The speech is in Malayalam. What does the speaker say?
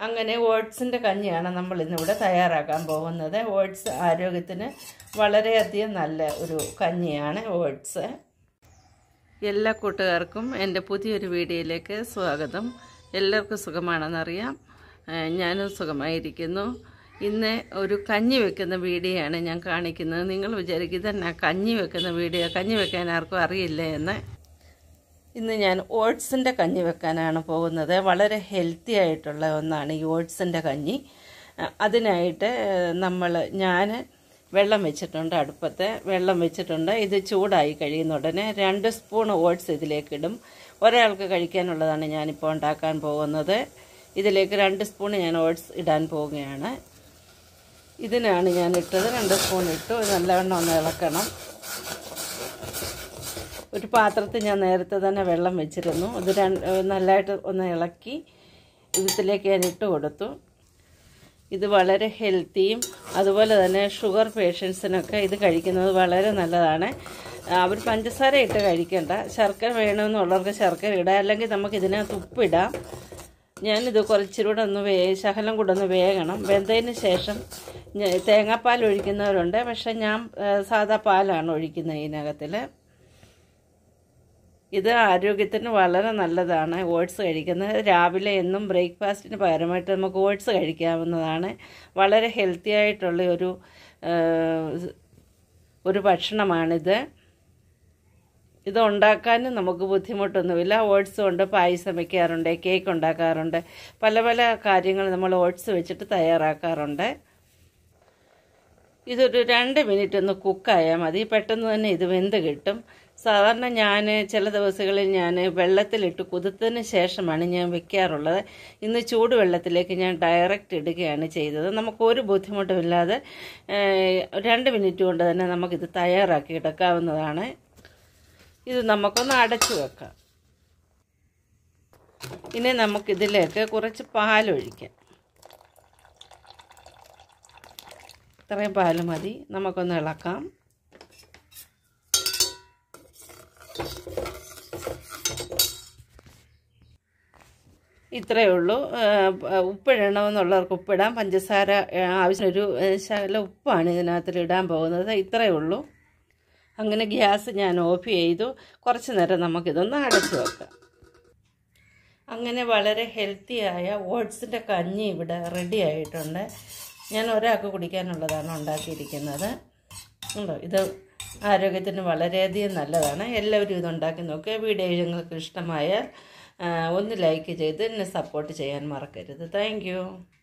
അങ്ങനെ ഓട്സിൻ്റെ കഞ്ഞിയാണ് നമ്മൾ ഇന്നിവിടെ തയ്യാറാക്കാൻ പോകുന്നത് ഓട്സ് ആരോഗ്യത്തിന് വളരെയധികം നല്ല ഒരു കഞ്ഞിയാണ് ഓട്സ് എല്ലാ കൂട്ടുകാർക്കും എൻ്റെ പുതിയൊരു വീഡിയോയിലേക്ക് സ്വാഗതം എല്ലാവർക്കും സുഖമാണെന്നറിയാം ഏഹ് ഞാനും സുഖമായിരിക്കുന്നു ഇന്ന് ഒരു കഞ്ഞി വെക്കുന്ന വീഡിയോ ആണ് ഞാൻ കാണിക്കുന്നത് നിങ്ങൾ വിചാരിക്കും ഇതന്നെ കഞ്ഞി വെക്കുന്ന വീഡിയോ കഞ്ഞി വെക്കാൻ ആർക്കും അറിയില്ല എന്ന് ഇന്ന് ഞാൻ ഓട്സിൻ്റെ കഞ്ഞി വെക്കാനാണ് പോകുന്നത് വളരെ ഹെൽത്തി ആയിട്ടുള്ള ഒന്നാണ് ഈ ഓട്സിൻ്റെ കഞ്ഞി അഹ് അതിനായിട്ട് നമ്മൾ ഞാൻ വെള്ളം വെച്ചിട്ടുണ്ട് അടുപ്പത്ത് വെള്ളം വെച്ചിട്ടുണ്ട് ഇത് ചൂടായി കഴിയുന്ന ഉടനെ രണ്ട് സ്പൂൺ ഓട്സ് ഇതിലേക്ക് ഇടും ഒരാൾക്ക് കഴിക്കാനുള്ളതാണ് ഞാനിപ്പോൾ ഉണ്ടാക്കാൻ പോകുന്നത് ഇതിലേക്ക് രണ്ട് സ്പൂൺ ഞാൻ ഓട്സ് ഇടാൻ പോവുകയാണ് ഇതിനാണ് ഞാൻ ഇട്ടത് രണ്ട് സ്പൂൺ ഇട്ടു നല്ലവണ്ണം ഒന്ന് ഇളക്കണം ഒരു പാത്രത്തിൽ ഞാൻ നേരത്തെ തന്നെ വെള്ളം വെച്ചിരുന്നു അത് രണ്ട് നല്ലതായിട്ട് ഒന്ന് ഇളക്കി ഇതിലേക്ക് ഞാൻ ഇട്ട് കൊടുത്തു ഇത് വളരെ ഹെൽത്തിയും അതുപോലെ തന്നെ ഷുഗർ പേഷ്യൻസിനൊക്കെ ഇത് കഴിക്കുന്നത് വളരെ നല്ലതാണ് അവർ പഞ്ചസാര ഇട്ട് കഴിക്കേണ്ട ശർക്കര വേണമെന്നുള്ളവർക്ക് ശർക്കര ഇടാം അല്ലെങ്കിൽ നമുക്ക് ഇതിനകത്ത് ഉപ്പിടാം ഞാനിത് കുറച്ചുകൂടെ ഒന്ന് വേ ശകലം കൂടെ ഒന്ന് വേകണം വെന്തതിന് ശേഷം ഞ- തേങ്ങാപ്പാൽ ഒഴിക്കുന്നവരുണ്ട് പക്ഷെ ഞാൻ ആ, സാദാ പാലാണ് ഒഴിക്കുന്നത് ഇതിനകത്തിൽ ഇത് ആരോഗ്യത്തിന് വളരെ നല്ലതാണ് ഓട്സ് കഴിക്കുന്നത് രാവിലെ എന്നും ബ്രേക്ക്ഫാസ്റ്റിന് പകരമായിട്ട് നമുക്ക് ഓട്സ് കഴിക്കാവുന്നതാണ് വളരെ ഹെൽത്തി ആയിട്ടുള്ള ഒരു ആ, ഒരു ഭക്ഷണമാണിത് ഇത് ഉണ്ടാക്കാനും നമുക്ക് ബുദ്ധിമുട്ടൊന്നുമില്ല ഓട്സ് കൊണ്ട് പായസം വയ്ക്കാറുണ്ട് കേക്ക് ഉണ്ടാക്കാറുണ്ട് പല പല കാര്യങ്ങൾ നമ്മൾ ഓട്സ് വെച്ചിട്ട് തയ്യാറാക്കാറുണ്ട് ഇതൊരു രണ്ട് മിനിറ്റ് ഒന്ന് കുക്കായാൽ മതി പെട്ടെന്ന് തന്നെ ഇത് വെന്ത് കിട്ടും സാധാരണ ഞാൻ ചില ദിവസങ്ങളിൽ ഞാൻ വെള്ളത്തിലിട്ട് കുതിർത്തതിന് ശേഷമാണ് ഞാൻ വെക്കാറുള്ളത് ഇന്ന് ചൂടുവെള്ളത്തിലേക്ക് ഞാൻ ഡയറക്റ്റ് ഇടുകയാണ് ചെയ്തത് നമുക്ക് ഒരു ബുദ്ധിമുട്ടുമില്ലാതെ ഏഹ്, രണ്ട് മിനിറ്റ് കൊണ്ട് തന്നെ നമുക്കിത് തയ്യാറാക്കി എടുക്കാവുന്നതാണ് ഇത് നമുക്കൊന്ന് അടച്ചു വെക്കാം ഇനി നമുക്കിതിലേക്ക് കുറച്ച് പാലൊഴിക്കാം ഇത്രയും പാല് മതി നമുക്കൊന്ന് ഇളക്കാം ഇത്രയേ ഉള്ളൂ ഉപ്പിടണമെന്നുള്ളവർക്ക് ഉപ്പിടാം പഞ്ചസാര ആ, ആവശ്യത്തിനൊരു ഏ, ശകല ഉപ്പാണ് ഇതിനകത്തിൽ ഇടാൻ പോകുന്നത് ഇത്രയേ ഉള്ളൂ അങ്ങനെ ഗ്യാസ് ഞാൻ ഓഫ് ചെയ്തു കുറച്ച് നേരം നമുക്കിതൊന്ന് അടച്ചു വെക്കാം അങ്ങനെ വളരെ ഹെൽത്തിയായ ഓട്സിൻ്റെ കഞ്ഞി ഇവിടെ റെഡി ആയിട്ടുണ്ട് ഞാൻ ഒരാൾക്ക് കുടിക്കാനുള്ളതാണ് ഉണ്ടാക്കിയിരിക്കുന്നത് ഉണ്ടോ ഇത് ആരോഗ്യത്തിന് വളരെയധികം നല്ലതാണ് എല്ലാവരും ഇത് ഉണ്ടാക്കി നോക്കുക വീഡിയോ നിങ്ങൾക്ക് ഇഷ്ടമായാൽ ആ, ഒന്ന് ലൈക്ക് ചെയ്ത് എന്നെ സപ്പോർട്ട് ചെയ്യാൻ മറക്കരുത് താങ്ക്